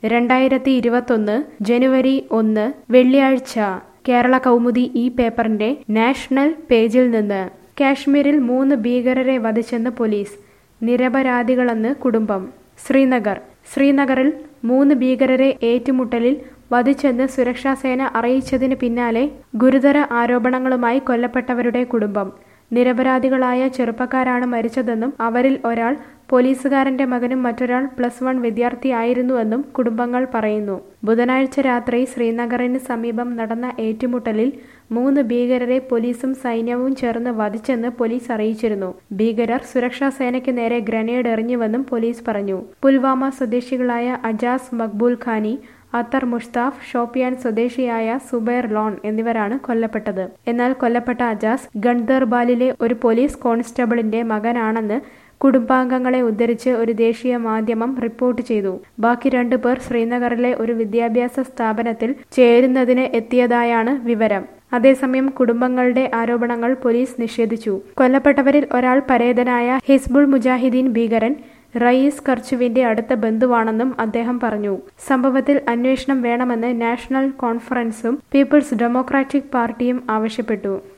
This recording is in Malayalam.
രണ്ടായിരത്തി ഇരുപത്തൊന്ന് ജനുവരി ഒന്ന് വെള്ളിയാഴ്ച കേരള കൗമുദി ഈ പേപ്പറിന്റെ നാഷണൽ പേജിൽ നിന്ന് കാശ്മീരിൽ മൂന്ന് ഭീകരരെ വധിച്ചെന്ന് പോലീസ് നിരപരാധികളെന്ന് കുടുംബം ശ്രീനഗർ ശ്രീനഗറിൽ മൂന്ന് ഭീകരരെ ഏറ്റുമുട്ടലിൽ വധിച്ചെന്ന് സുരക്ഷാസേന അറിയിച്ചതിന് പിന്നാലെ ഗുരുതര ആരോപണങ്ങളുമായി കൊല്ലപ്പെട്ടവരുടെ കുടുംബം നിരപരാധികളായ ചെറുപ്പക്കാരാണ് മരിച്ചതെന്നും അവരിൽ ഒരാൾ പോലീസുകാരന്റെ മകനും മറ്റൊരാൾ പ്ലസ് വൺ വിദ്യാർത്ഥിയായിരുന്നുവെന്നും കുടുംബങ്ങൾ പറയുന്നു ബുധനാഴ്ച രാത്രി ശ്രീനഗറിന് സമീപം നടന്ന ഏറ്റുമുട്ടലിൽ മൂന്ന് ഭീകരരെ പോലീസും സൈന്യവും ചേർന്ന് വധിച്ചെന്ന് പോലീസ് അറിയിച്ചിരുന്നു ഭീകരർ സുരക്ഷാ സേനയ്ക്ക് നേരെ ഗ്രനേഡ് എറിഞ്ഞുവെന്നും പോലീസ് പറഞ്ഞു പുൽവാമ സ്വദേശികളായ അജാസ് മക്ബൂൽ ഖാനി അത്തർ മുഷ്താഫ് ഷോപ്പിയാൻ സ്വദേശിയായ സുബൈർ ലോൺ എന്നിവരാണ് കൊല്ലപ്പെട്ടത് എന്നാൽ കൊല്ലപ്പെട്ട അജാസ് ഗൺദർബാലിലെ ഒരു പോലീസ് കോൺസ്റ്റബിളിന്റെ മകനാണെന്ന് കുടുംബാംഗങ്ങളെ ഉദ്ധരിച്ച് ഒരു ദേശീയ മാധ്യമം റിപ്പോർട്ട് ചെയ്തു ബാക്കി രണ്ടു പേർ ശ്രീനഗറിലെ ഒരു വിദ്യാഭ്യാസ സ്ഥാപനത്തിൽ ചേരുന്നതിന് എത്തിയതായാണ് വിവരം അതേസമയം കുടുംബങ്ങളുടെ ആരോപണങ്ങൾ പോലീസ് നിഷേധിച്ചു കൊല്ലപ്പെട്ടവരിൽ ഒരാൾ പരേതനായ ഹിസ്ബുൾ മുജാഹിദീൻ ഭീകരൻ റയീസ് കർച്ചുവിന്റെ അടുത്ത ബന്ധുവാണെന്നും അദ്ദേഹം പറഞ്ഞു സംഭവത്തിൽ അന്വേഷണം വേണമെന്ന് നാഷണൽ കോൺഫറൻസും പീപ്പിൾസ് ഡെമോക്രാറ്റിക് പാർട്ടിയും ആവശ്യപ്പെട്ടു